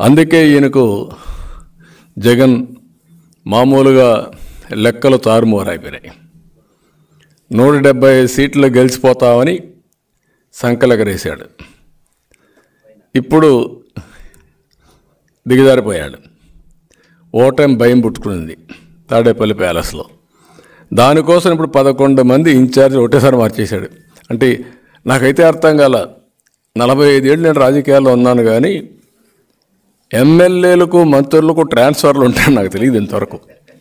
అందుకే ఈయనకు జగన్ మామూలుగా లెక్కలు తారుమూరైపోయినాయి నూట డెబ్బై సీట్లు గెలిచిపోతామని సంకలకరేశాడు ఇప్పుడు దిగజారిపోయాడు ఓటమి భయం పుట్టుకునింది తాడేపల్లి ప్యాలెస్లో దానికోసం ఇప్పుడు పదకొండు మంది ఇన్ఛార్జ్ ఒకటేసారి మార్చేశాడు అంటే నాకైతే అర్థం కాల నలభై ఐదేళ్ళు నేను రాజకీయాల్లో ఉన్నాను కానీ ఎమ్మెల్యేలకు మంత్రులకు ట్రాన్స్ఫర్లు ఉంటాయని నాకు తెలియదు ఇంతవరకు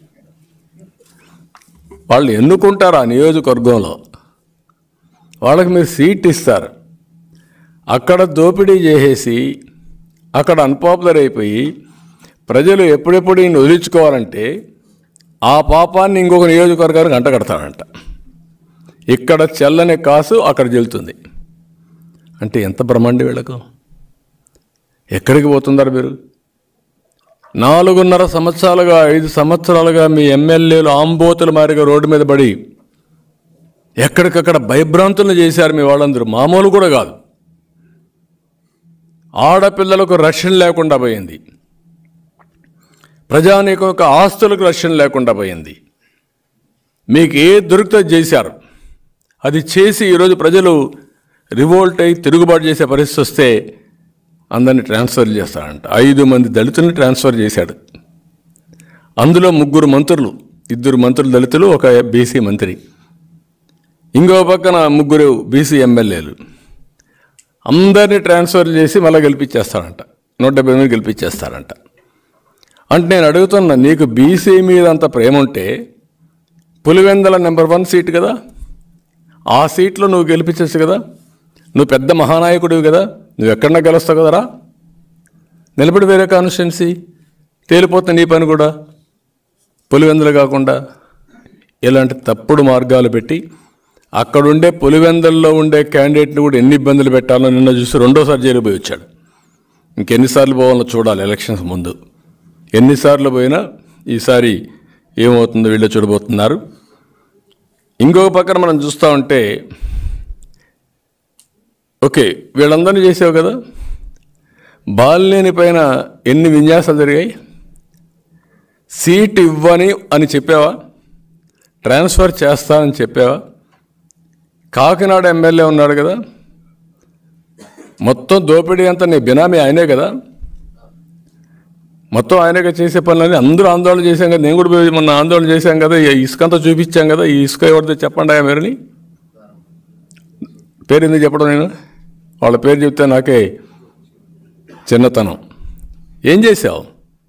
వాళ్ళు ఎన్నుకుంటారు ఆ నియోజకవర్గంలో వాళ్ళకి మీరు సీట్ ఇస్తారు అక్కడ దోపిడీ చేసేసి అక్కడ అన్పాపులర్ అయిపోయి ప్రజలు ఎప్పుడెప్పుడు ఈయన వదిలించుకోవాలంటే ఆ పాపాన్ని ఇంకొక నియోజకవర్గానికి అంటగడతాడంట ఇక్కడ చెల్లని కాసు అక్కడ చెల్లుతుంది అంటే ఎంత బ్రహ్మాండి వీళ్ళకు ఎక్కడికి పోతున్నారు మీరు నాలుగున్నర సంవత్సరాలుగా ఐదు సంవత్సరాలుగా మీ ఎమ్మెల్యేలు ఆంబోతుల మారిగా రోడ్డు మీద పడి ఎక్కడికక్కడ భయభ్రాంతులను చేశారు మీ వాళ్ళందరూ మామూలు కూడా కాదు ఆడపిల్లలకు రక్షణ లేకుండా పోయింది ప్రజానీకం యొక్క ఆస్తులకు రక్షణ లేకుండా పోయింది మీకు ఏ దొరికితే చేశారు అది చేసి ఈరోజు ప్రజలు రివోల్ట్ అయి తిరుగుబాటు చేసే పరిస్థితి వస్తే అందరిని ట్రాన్స్ఫర్ చేస్తాడంట ఐదు మంది దళితుల్ని ట్రాన్స్ఫర్ చేశాడు అందులో ముగ్గురు మంత్రులు ఇద్దరు మంత్రులు దళితులు ఒక బీసీ మంత్రి ఇంకో పక్కన ముగ్గురు బీసీ ఎమ్మెల్యేలు అందరినీ ట్రాన్స్ఫర్ చేసి మళ్ళీ గెలిపించేస్తాడంట నూట డెబ్బై మంది గెలిపించేస్తాడంట అంటే నేను అడుగుతున్నా నీకు బీసీ మీద అంత ప్రేమ ఉంటే పులివెందల నెంబర్ వన్ సీట్ కదా ఆ సీట్లో నువ్వు గెలిపించచ్చు కదా నువ్వు పెద్ద మహానాయకుడివి కదా నువ్వు ఎక్కడన్నా గెలుస్తావు కదరా నిలబడి వేరే కాన్స్టిట్యున్సీ తేలిపోతుంది నీ పని కూడా పులివెందులు కాకుండా ఇలాంటి తప్పుడు మార్గాలు పెట్టి అక్కడుండే పులివెందల్లో ఉండే క్యాండిడేట్ని కూడా ఎన్ని ఇబ్బందులు పెట్టాలో నిన్న చూసి రెండోసారి జైలు పోయి వచ్చాడు ఇంకెన్నిసార్లు పోవాలో చూడాలి ఎలక్షన్స్ ముందు ఎన్నిసార్లు పోయినా ఈసారి ఏమవుతుందో వీళ్ళు చూడబోతున్నారు ఇంకొక పక్కన మనం చూస్తూ ఉంటే ఓకే వీళ్ళందరినీ చేసావు కదా బాలినేని పైన ఎన్ని విన్యాసాలు జరిగాయి సీట్ ఇవ్వని అని చెప్పావా ట్రాన్స్ఫర్ చేస్తానని చెప్పావా కాకినాడ ఎమ్మెల్యే ఉన్నాడు కదా మొత్తం దోపిడీ అంతా నీ బినామీ ఆయనే కదా మొత్తం ఆయనగా చేసే పనులని అందరూ ఆందోళన చేశాం కదా నేను కూడా పోయి మొన్న ఆందోళన చేశాం కదా ఈ ఇసుక అంతా చూపించాం కదా ఈ ఇసుక ఎవరితో చెప్పండి ఆ మీరని పేరు ఎందుకు చెప్పడం నేను వాళ్ళ పేరు చెప్తే నాకే చిన్నతనం ఏం చేశావు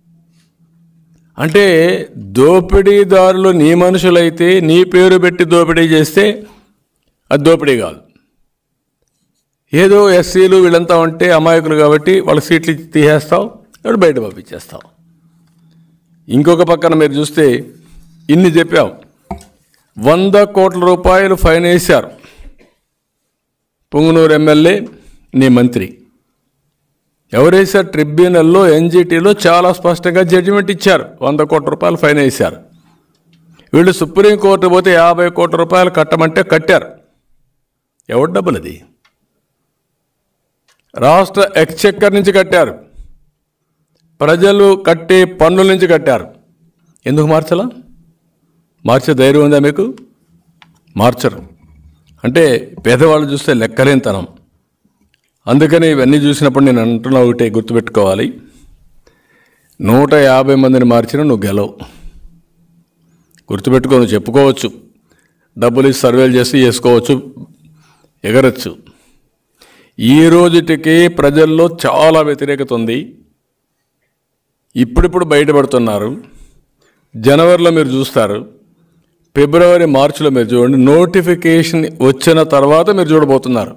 అంటే దోపిడీదారులు నీ మనుషులైతే నీ పేరు పెట్టి దోపిడీ చేస్తే అది దోపిడీ కాదు ఏదో ఎస్సీలు వీళ్ళంతా ఉంటే అమాయకులు కాబట్టి వాళ్ళ సీట్లు ఇచ్చి తీసేస్తావు ఇప్పుడు బయట పంపించేస్తావు ఇంకొక పక్కన మీరు చూస్తే ఇన్ని చెప్పాం వంద కోట్ల రూపాయలు ఫైన్ వేశారు పుంగనూరు ఎమ్మెల్యే నీ మంత్రి ఎవరేసారు ట్రిబ్యునల్లో ఎన్జిటీలో చాలా స్పష్టంగా జడ్జిమెంట్ ఇచ్చారు వంద కోట్ల రూపాయలు ఫైన్ వేశారు వీళ్ళు సుప్రీంకోర్టు పోతే యాభై కోట్ల రూపాయలు కట్టమంటే కట్టారు ఎవరి డబ్బులు అది రాష్ట్ర ఎక్స్చెక్కర్ నుంచి కట్టారు ప్రజలు కట్టే పన్నుల నుంచి కట్టారు ఎందుకు మార్చలా మార్చే ధైర్యం ఉందా మీకు మార్చరు అంటే పేదవాళ్ళు చూస్తే లెక్కలేనితనం అందుకని ఇవన్నీ చూసినప్పుడు నేను అంటున్నా ఒకటే గుర్తుపెట్టుకోవాలి నూట యాభై మందిని మార్చినా నువ్వు గెలవు గుర్తుపెట్టుకో నువ్వు చెప్పుకోవచ్చు డబ్బులు ఇచ్చి సర్వేలు చేసి చేసుకోవచ్చు ఎగరచ్చు ఈ రోజుటికి ప్రజల్లో చాలా వ్యతిరేకత ఉంది ఇప్పుడిప్పుడు బయటపడుతున్నారు జనవరిలో మీరు చూస్తారు ఫిబ్రవరి మార్చిలో మీరు చూడండి నోటిఫికేషన్ వచ్చిన తర్వాత మీరు చూడబోతున్నారు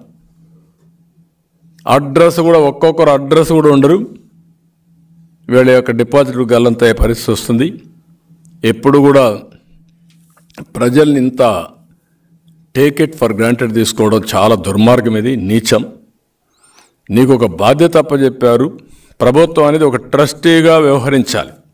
అడ్రస్ కూడా ఒక్కొక్కరు అడ్రస్ కూడా ఉండరు వీళ్ళ యొక్క డిపాజిట్ గల్లంత పరిస్థితి వస్తుంది ఎప్పుడు కూడా ప్రజల్ని ఇంత టేక్ ఇట్ ఫర్ గ్రాంటెడ్ తీసుకోవడం చాలా దుర్మార్గం ఇది నీచం నీకు ఒక బాధ్యత అప్పచెప్పారు ప్రభుత్వం అనేది ఒక ట్రస్టీగా వ్యవహరించాలి